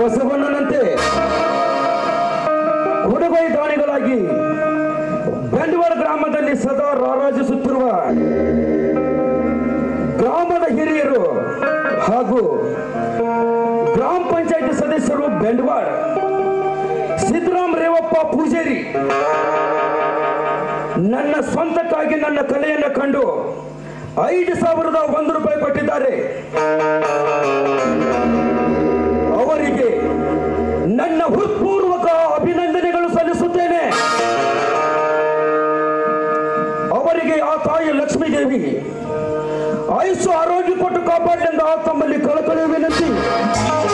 ಬಸವಣ್ಣನಂತೆ ಕೊಡುಗೈ ದಾನಿಗಳಾಗಿ ಬಂಡವಾಳ ಗ್ರಾಮದಲ್ಲಿ ಸದಾ ರಾರಾಜಿಸುತ್ತಿರುವ ಗ್ರಾಮದ ಹಿರಿಯರು ಹಾಗೂ ಗ್ರಾಮ ಪಂಚಾಯತಿ ಸದಸ್ಯರು ಬೆಂಡವಾಳ ಸಿದ್ದರಾಮ್ ರೇವಪ್ಪ ಪೂಜಾರಿ ನನ್ನ ಸ್ವಂತಕ್ಕಾಗಿ ನನ್ನ ಕಲೆಯನ್ನು ಕಂಡು ಐದು ಸಾವಿರದ ಒಂದು ರೂಪಾಯಿ ಕೊಟ್ಟಿದ್ದಾರೆ ಅವರಿಗೆ ನನ್ನ ಹೃತ್ಪೂರ್ವಕ ಅಭಿನಂದನೆಗಳು ಸಲ್ಲಿಸುತ್ತೇನೆ ಅವರಿಗೆ ಆ ತಾಯಿ ಲಕ್ಷ್ಮೀದೇವಿ ಆಯುಸ್ಸು ಆರೋಗ್ಯ ಕೊಟ್ಟು ಕಾಪಾಡಲೆಂದು ಆ ತಮ್ಮಲ್ಲಿ ಕಳಕಳಿ ವಿನಂತಿ